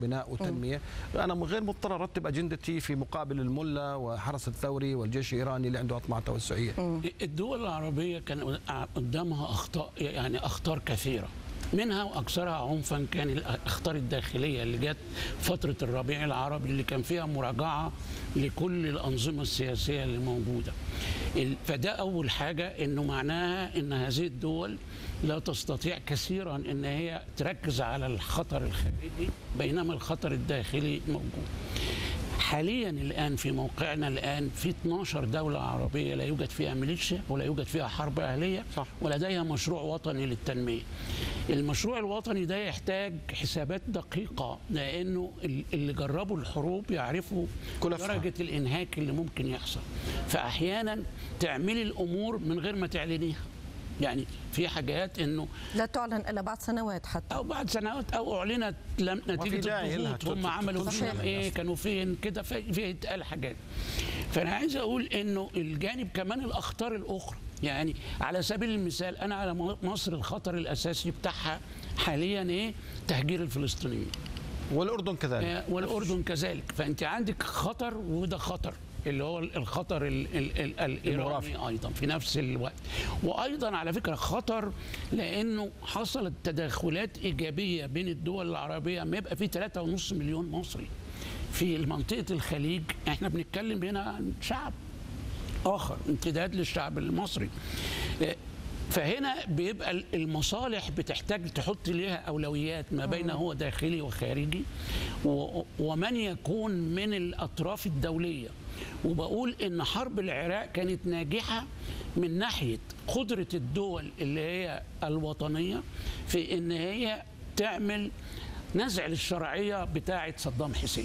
بناء وتنميه انا غير مضطر ارتب اجندتي في مقابل الملا وحرس الثوري والجيش الايراني اللي عنده اطماع توسعيه الدول العربيه كان قدامها اخطاء يعني اخطار كثيره منها واكثرها عنفا كان الاخطار الداخليه اللي جت فتره الربيع العربي اللي كان فيها مراجعه لكل الانظمه السياسيه اللي موجوده ال- فده اول حاجه انه معناها ان هذه الدول لا تستطيع كثيرا ان هي تركز على الخطر الخارجي بينما الخطر الداخلي موجود حاليا الان في موقعنا الان في 12 دوله عربيه لا يوجد فيها ميليشيا ولا يوجد فيها حرب اهليه صح. ولديها مشروع وطني للتنميه. المشروع الوطني ده يحتاج حسابات دقيقه لانه ال- اللي جربوا الحروب يعرفوا كلفها. درجه الانهاك اللي ممكن يحصل. فاحيانا تعملي الامور من غير ما تعلنيها. يعني في حاجات انه لا تعلن الا بعد سنوات حتى او بعد سنوات او اعلنت لم نتيجه داعي لها الضغوط هم تت- عملوا تنشر فيهم للناس. ايه كانوا فين كده في في اتقال حاجات فانا عايز اقول انه الجانب كمان الاخطار الاخرى يعني على سبيل المثال انا على م- مصر الخطر الاساسي بتاعها حاليا ايه تهجير الفلسطينيين والاردن كذلك آه، والاردن كذلك فانت عندك خطر وده خطر اللي هو الخطر ال ال ال الايراني ايضا في نفس الوقت وايضا على فكره خطر لانه حصلت تداخلات ايجابيه بين الدول العربيه ما يبقى في 3.5 مليون مصري في منطقه الخليج احنا بنتكلم هنا عن شعب اخر امتداد للشعب المصري آه، فهنا بيبقى المصالح بتحتاج تحط ليها اولويات ما بين هو داخلي وخارجي و- ومن يكون من الاطراف الدوليه وبقول ان حرب العراق كانت ناجحه من ناحيه قدره الدول اللي هي الوطنيه في ان هي تعمل نزع للشرعيه بتاعه صدام حسين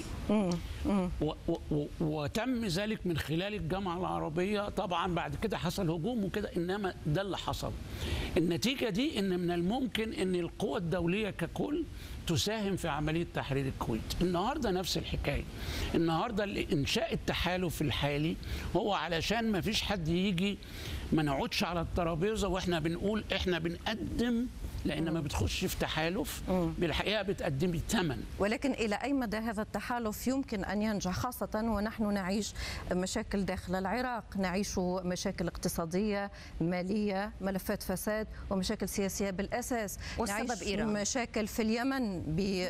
و و و وتم ذلك من خلال الجامعة العربية طبعا بعد كده حصل هجوم وكده إنما ده اللي حصل النتيجة دي إن من الممكن إن القوى الدولية ككل تساهم في عملية تحرير الكويت النهاردة نفس الحكاية النهاردة إنشاء التحالف الحالي هو علشان ما فيش حد يجي ما نقعدش على الترابيزة وإحنا بنقول إحنا بنقدم لأن ما بتخش في تحالف بالحقيقة بتقدمي ثمن ولكن إلى أي مدى هذا التحالف يمكن أن ينجح خاصة ونحن نعيش مشاكل داخل العراق نعيش مشاكل اقتصادية مالية ملفات فساد ومشاكل سياسية بالأساس والسبب نعيش إيران. مشاكل في اليمن ب آه،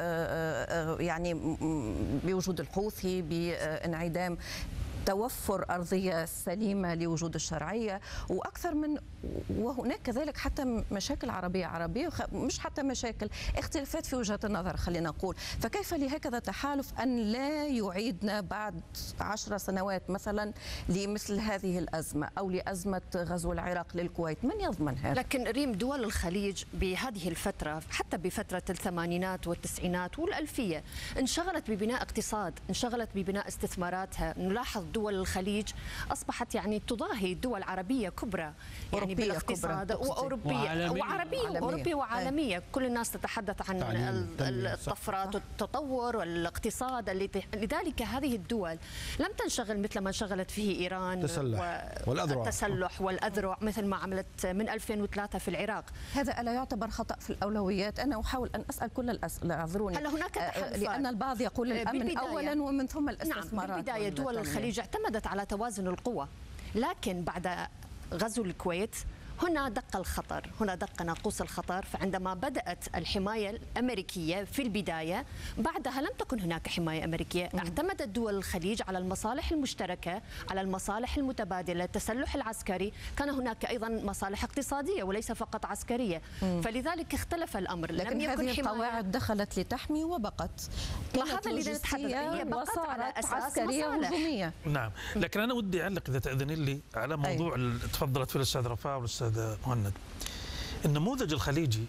آه، آه، يعني م- بوجود الحوثي بانعدام توفر أرضية سليمة لوجود الشرعية وأكثر من وهناك كذلك حتى مشاكل عربية عربية وخ- مش حتى مشاكل اختلافات في وجهة النظر خلينا نقول فكيف لهكذا تحالف أن لا يعيدنا بعد عشر سنوات مثلا لمثل هذه الأزمة أو لأزمة غزو العراق للكويت من يضمن هذا؟ لكن ريم دول الخليج بهذه الفترة حتى بفترة الثمانينات والتسعينات والألفية انشغلت ببناء اقتصاد انشغلت ببناء استثماراتها نلاحظ دول الخليج أصبحت يعني تضاهي دول عربية كبرى يعني أوروبية بالاقتصاد كبرى تقصدي. وأوروبية وعالمية. وعربية وعالمية. وأوروبية وعالمية كل الناس تتحدث عن تعليم، ال- تنمية، الطفرات والتطور والاقتصاد اللي ت- لذلك هذه الدول لم تنشغل مثل ما انشغلت فيه إيران تسلح والأذرع. التسلح والأذرع مثل ما عملت من 2003 في العراق هذا ألا يعتبر خطأ في الأولويات أنا أحاول أن أسأل كل الأسئلة اعذروني هل هناك آه، تحالفات؟ لأن البعض يقول آه، الأمن بالبداية- أولا ومن ثم نعم الاستثمارات بالبداية دول والتنمية. الخليج اعتمدت على توازن القوى لكن بعد غزو الكويت هنا دق الخطر هنا دق ناقوس الخطر فعندما بدأت الحماية الأمريكية في البداية بعدها لم تكن هناك حماية أمريكية اعتمدت دول الخليج على المصالح المشتركة على المصالح المتبادلة التسلح العسكري كان هناك أيضا مصالح اقتصادية وليس فقط عسكرية فلذلك اختلف الأمر لكن لم يكن هذه حماية القواعد دخلت لتحمي وبقت ما كانت هذا اللي نتحدث لوجستية هي بقت على وصارت أساس عسكرية مصالح. هجومية نعم لكن انا ودي اعلق اذا تاذنين لي على موضوع ال- تفضلت فيه الاستاذ رفاع والاستاذ مهند النموذج الخليجي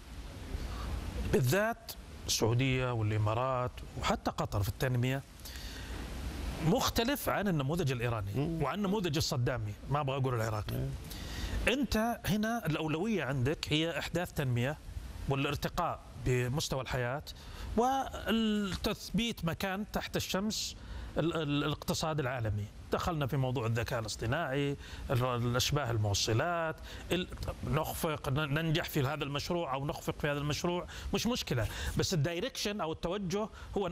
بالذات السعوديه والامارات وحتى قطر في التنميه مختلف عن النموذج الايراني وعن النموذج الصدامي ما ابغى اقول العراقي انت هنا الاولويه عندك هي احداث تنميه والارتقاء بمستوى الحياه والتثبيت مكان تحت الشمس ال- ال- الاقتصاد العالمي دخلنا في موضوع الذكاء الاصطناعي الاشباه الموصلات نخفق ننجح في هذا المشروع او نخفق في هذا المشروع مش مشكله بس الدايركشن او التوجه هو